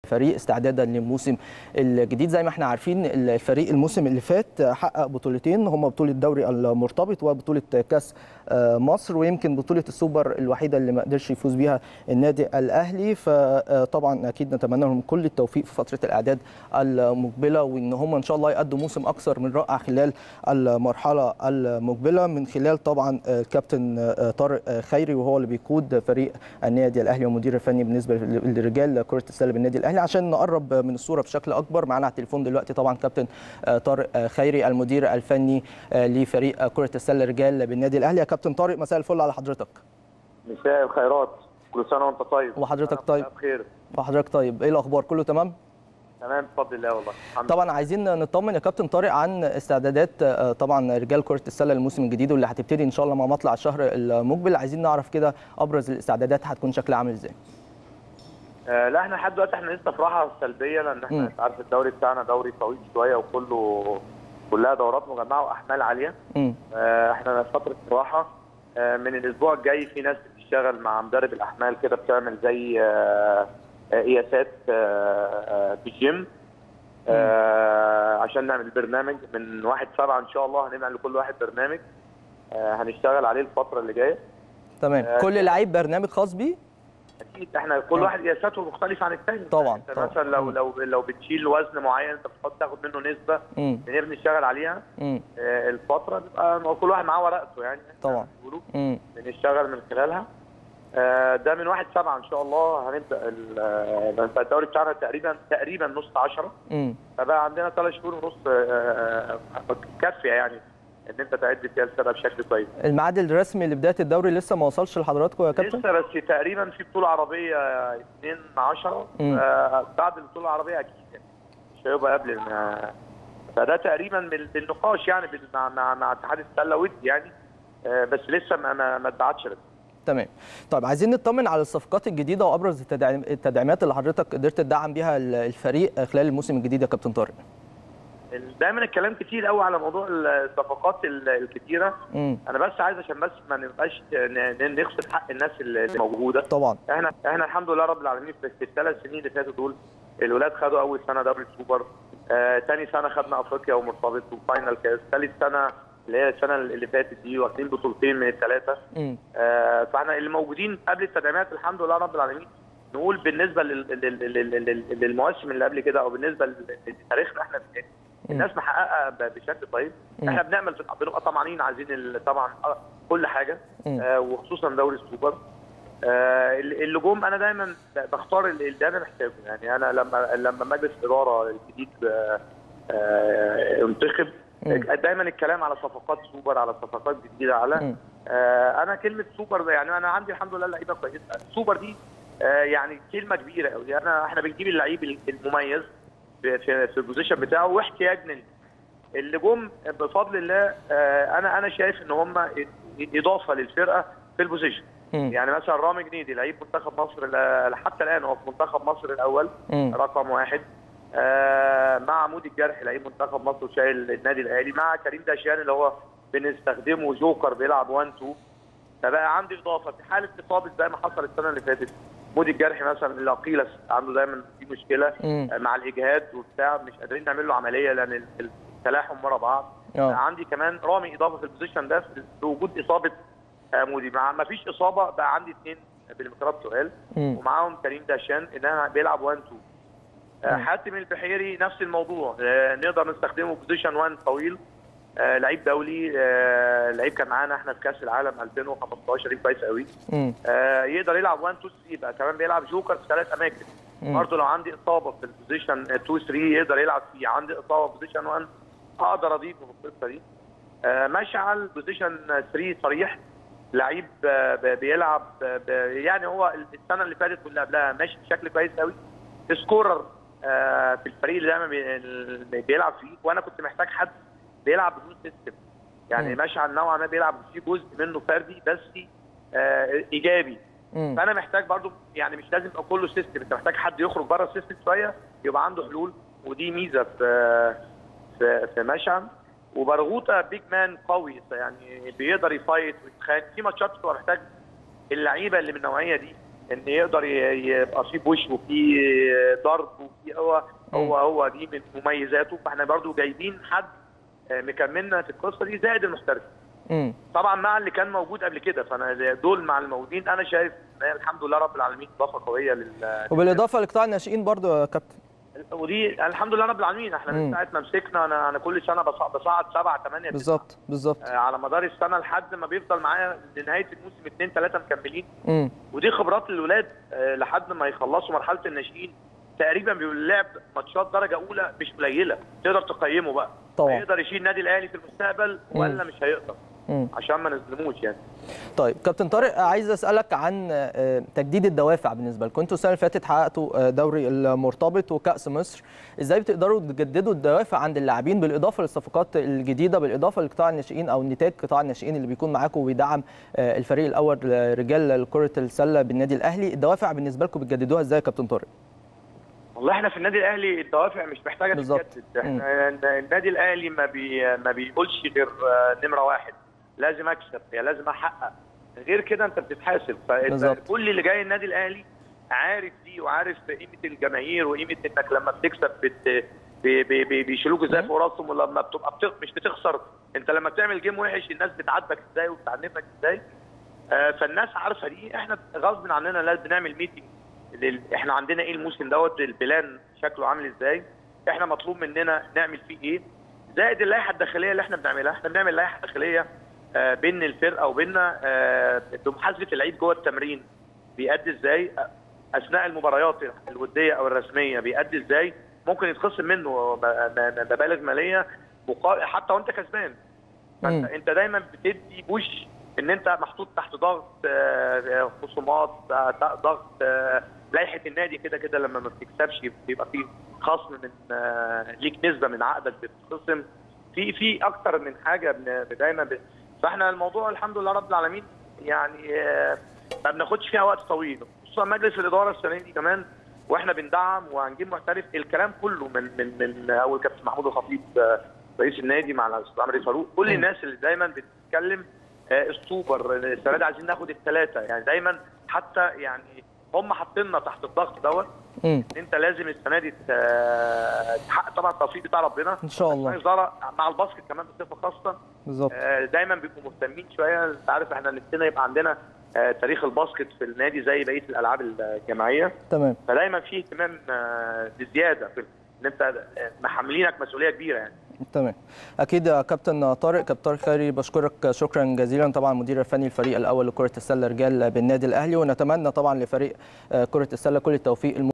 فريق استعدادا للموسم الجديد زي ما احنا عارفين الفريق الموسم اللي فات حقق بطولتين هما بطوله الدوري المرتبط وبطوله كاس مصر ويمكن بطوله السوبر الوحيده اللي ما قدرش يفوز بيها النادي الاهلي فطبعا اكيد نتمنى لهم كل التوفيق في فتره الاعداد المقبله وان هم ان شاء الله يقدموا موسم اكثر من رائع خلال المرحله المقبله من خلال طبعا الكابتن طارق خيري وهو اللي بيقود فريق النادي الاهلي ومدير الفني بالنسبه للرجال كره السله بالنادي الاهلي عشان نقرب من الصوره بشكل اكبر معانا على التليفون دلوقتي طبعا كابتن طارق خيري المدير الفني لفريق كره السله رجال بالنادي الاهلي يا كابتن طارق مساء الفل على حضرتك مساء الخيرات كل سنه وانت طيب وحضرتك طيب بخير وحضرتك طيب ايه الاخبار كله تمام تمام بفضل الله والله الحمد طبعا عايزين نطمن يا كابتن طارق عن استعدادات طبعا رجال كره السله للموسم الجديد واللي هتبتدي ان شاء الله مع مطلع الشهر المقبل عايزين نعرف كده ابرز الاستعدادات هتكون شكلها عامل ازاي آه لا احنا لحد دلوقتي احنا لسه في راحه سلبيه لان احنا انت عارف الدوري بتاعنا دوري طويل شويه وكله كلها دورات مجمعه واحمال عاليه آه احنا في فتره راحه آه من الاسبوع الجاي في ناس بتشتغل مع مدرب الاحمال كده بتعمل زي آه قياسات آه في الجيم آه عشان نعمل برنامج من واحد سبعة ان شاء الله هنعمل لكل واحد برنامج آه هنشتغل عليه الفتره اللي جايه تمام آه كل لعيب برنامج خاص بيه اكيد احنا كل آه. واحد قياساته مختلفه عن الثاني طبعا انت مثلا لو لو لو بتشيل وزن معين انت بتحط تاخد منه نسبه بنبني نشتغل عليها آه الفتره بيبقى كل واحد معاه ورقته يعني طبعا بنشتغل من خلالها آه ده من واحد سبعة ان شاء الله هنبدا الدوري بتاعنا تقريبا تقريبا نص 10 فبقى عندنا ثلاث شهور ونص آه كافيه يعني ان انت تعد فيها الفرقه بشكل كويس. الميعاد الرسمي لبدايه الدوري لسه ما وصلش لحضراتكم يا كابتن؟ لسه بس تقريبا في بطوله عربيه 2 10 آه بعد البطوله العربيه اكيد يعني مش هيبقى قبل فده تقريبا بالنقاش يعني مع مع, مع اتحاد السله ودي يعني آه بس لسه ما ما اتبعتش رسمي. تمام طيب عايزين نطمن على الصفقات الجديده وابرز التدعيمات اللي حضرتك قدرت تدعم بيها الفريق خلال الموسم الجديد يا كابتن طارق دايما الكلام كتير قوي على موضوع الصفقات الكتيره مم. انا بس عايز عشان بس ما نبقاش نخسر حق الناس اللي موجوده طبعا احنا احنا الحمد لله رب العالمين في الثلاث سنين اللي فاتوا دول الولاد خدوا اول سنه دوري السوبر آه ثاني سنه خدنا افريقيا ومرتبط وفاينل كاس ثالث سنه اللي هي السنه اللي فاتت دي واخدين بطولتين من الثلاثه آه فاحنا اللي موجودين قبل التدعيمات الحمد لله رب العالمين نقول بالنسبه للمواسم اللي قبل كده او بالنسبه لتاريخنا احنا الناس محققه بشكل طيب احنا بنعمل بنبقى طمعانين عايزين طبعا كل حاجه آه وخصوصا دوري السوبر آه اللي جم انا دايما بختار اللي انا محتاجه يعني انا لما لما مجلس الاداره الجديد انتخب آه دايما الكلام على صفقات سوبر على صفقات جديده على آه انا كلمه سوبر يعني انا عندي الحمد لله لعيبه كويسه سوبر دي آه يعني كلمه كبيره قوي انا احنا بنجيب اللعيب المميز في في البوزيشن بتاعه واحتياجنا ليه اللي جم بفضل الله آه انا انا شايف ان هم اضافه للفرقه في البوزيشن يعني مثلا رامي جنيدي لعيب منتخب مصر حتى الان هو في منتخب مصر الاول م. رقم واحد آه مع عمود الجرح لعيب منتخب مصر وشايل النادي الاهلي مع كريم داشيان اللي هو بنستخدمه جوكر بيلعب 1 2 فبقى عندي اضافه في حاله اصابه زي ما حصل السنه اللي فاتت مودي الجرح مثلا الاقيلس عنده دايما في مشكله مم. مع الاجهاد وبتاع مش قادرين نعمل له عمليه لان التلاحم ورا بعض أوه. عندي كمان رامي اضافه في البوزيشن ده في وجود اصابه مودي مع ما فيش اصابه بقى عندي اثنين بالمقراب سؤال مم. ومعاهم كريم داشان ان انا بيلعب 1 2 حاتم البحيري نفس الموضوع نقدر نستخدمه بوزيشن 1 طويل آه لعيب دولي آه لعيب كان معانا احنا في كاس العالم 2015 لعيب كويس قوي آه يقدر يلعب 1 2 3 يبقى كمان بيلعب جوكر في ثلاث اماكن برضه لو عندي اصابه في البوزيشن 2 3 يقدر يلعب فيه عندي اصابه في بوزيشن 1 اقدر اضيفه في القصه دي آه مشعل بوزيشن 3 صريح لعيب بيلعب يعني هو السنه اللي فاتت واللي قبلها ماشي بشكل كويس قوي سكورر في الفريق اللي دايما بيلعب فيه وانا كنت محتاج حد بيلعب بدون سيستم يعني مشعل نوعا ما بيلعب في جزء منه فردي بس آه ايجابي مم. فانا محتاج برضو يعني مش لازم يبقى كله سيستم انت محتاج حد يخرج بره السيستم شويه يبقى عنده حلول ودي ميزه في في, في مشعل وبرغوطه بيج مان قوي يعني بيقدر يفايت ويتخانق في ماتشات بتبقى محتاج اللعيبه اللي من النوعيه دي ان يقدر ي- يبقى في بوش وفي ضرب وفي هو هو هو دي من مميزاته فاحنا برضو جايبين حد آه، مكملنا في القصه دي زائد المحترف مم. طبعا مع اللي كان موجود قبل كده فانا دول مع الموجودين انا شايف ان هي الحمد لله رب العالمين اضافه قويه لل وبالاضافه لقطاع الناشئين برضو يا كابتن ودي الحمد لله رب العالمين احنا مم. من ساعه ما مسكنا انا انا كل سنه بصعد, بصعد سبعه ثمانيه بالظبط بالظبط آه، على مدار السنه لحد ما بيفضل معايا لنهايه الموسم اثنين ثلاثه مكملين مم. ودي خبرات للولاد آه، لحد ما يخلصوا مرحله الناشئين تقريبا بيبقى اللعب ماتشات درجه اولى مش قليله تقدر تقيمه بقى طبعا. هيقدر يشيل النادي الاهلي في المستقبل ولا مش هيقدر مم. عشان ما نظلموش يعني طيب كابتن طارق عايز اسالك عن آه، تجديد الدوافع بالنسبه لكم انتوا السنه اللي فاتت حققتوا آه، دوري المرتبط وكاس مصر ازاي بتقدروا تجددوا الدوافع عند اللاعبين بالاضافه للصفقات الجديده بالاضافه لقطاع الناشئين او نتاج قطاع الناشئين اللي بيكون معاكم وبيدعم آه، الفريق الاول رجال كره السله بالنادي الاهلي الدوافع بالنسبه لكم بتجددوها ازاي يا كابتن طارق والله احنا في النادي الاهلي الدوافع مش محتاجه بالظبط. تتجدد احنا النادي الاهلي ما بي ما بيقولش غير آه، نمره واحد لازم اكسب يا لازم احقق غير كده انت بتتحاسب فانت بالظبط. كل اللي جاي النادي الاهلي عارف دي وعارف قيمه الجماهير وقيمه انك لما بتكسب بت بي- بي- بي- بيشيلوك ازاي فوق راسهم ولما بتبقى بتخ... مش بتخسر انت لما بتعمل جيم وحش الناس بتعاتبك ازاي وبتعنفك ازاي آه، فالناس عارفه دي احنا غصب عننا لازم بنعمل ميتنج لل... احنا عندنا ايه الموسم دوت البلان شكله عامل ازاي احنا مطلوب مننا نعمل فيه ايه زائد اللائحه الداخليه اللي احنا بنعملها احنا بنعمل لائحه داخليه آه، بين الفرقه وبيننا آه، بمحاسبه اللعيب جوه التمرين بيأدي ازاي آه، اثناء المباريات الوديه او الرسميه بيأدي ازاي ممكن يتخصم منه م- م- مبالغ ماليه مقا- حتى وانت كسبان فانت مم. انت دايما بتدي بوش ان انت محطوط تحت ضغط آه، خصومات آه، ضغط آه، لائحه النادي كده كده لما ما بتكسبش بيبقى في خصم من آه، ليك نسبه من عقدك بتتخصم في في اكتر من حاجه بن- دايما ب- فاحنا الموضوع الحمد لله رب العالمين يعني آه، ما بناخدش فيها وقت طويل خصوصا مجلس الاداره السنه دي كمان واحنا بندعم وهنجيب محترف الكلام كله من من من اول كابتن محمود الخطيب آه، رئيس النادي مع الاستاذ عمرو فاروق كل مم. الناس اللي دايما بتتكلم آه، السوبر السنه دي عايزين ناخد الثلاثه يعني دايما حتى يعني هم حاطيننا تحت الضغط دوت مم. ان انت لازم السنه دي ت- تحقق طبعا التوفيق بتاع ربنا ان شاء الله الوزاره مع الباسكت كمان بصفه خاصه بالظبط آه، دايما بيبقوا مهتمين شويه انت عارف احنا نفسنا يبقى عندنا آه، تاريخ الباسكت في النادي زي بقيه الالعاب الجماعيه تمام فدايما في اهتمام آه، بزياده في ان انت آه، محملينك مسؤوليه كبيره يعني تمام اكيد يا كابتن طارق كابتن طارق خيري بشكرك شكرا جزيلا طبعا مدير الفني الفريق الاول لكره السله رجال بالنادي الاهلي ونتمنى طبعا لفريق آه، كره السله كل التوفيق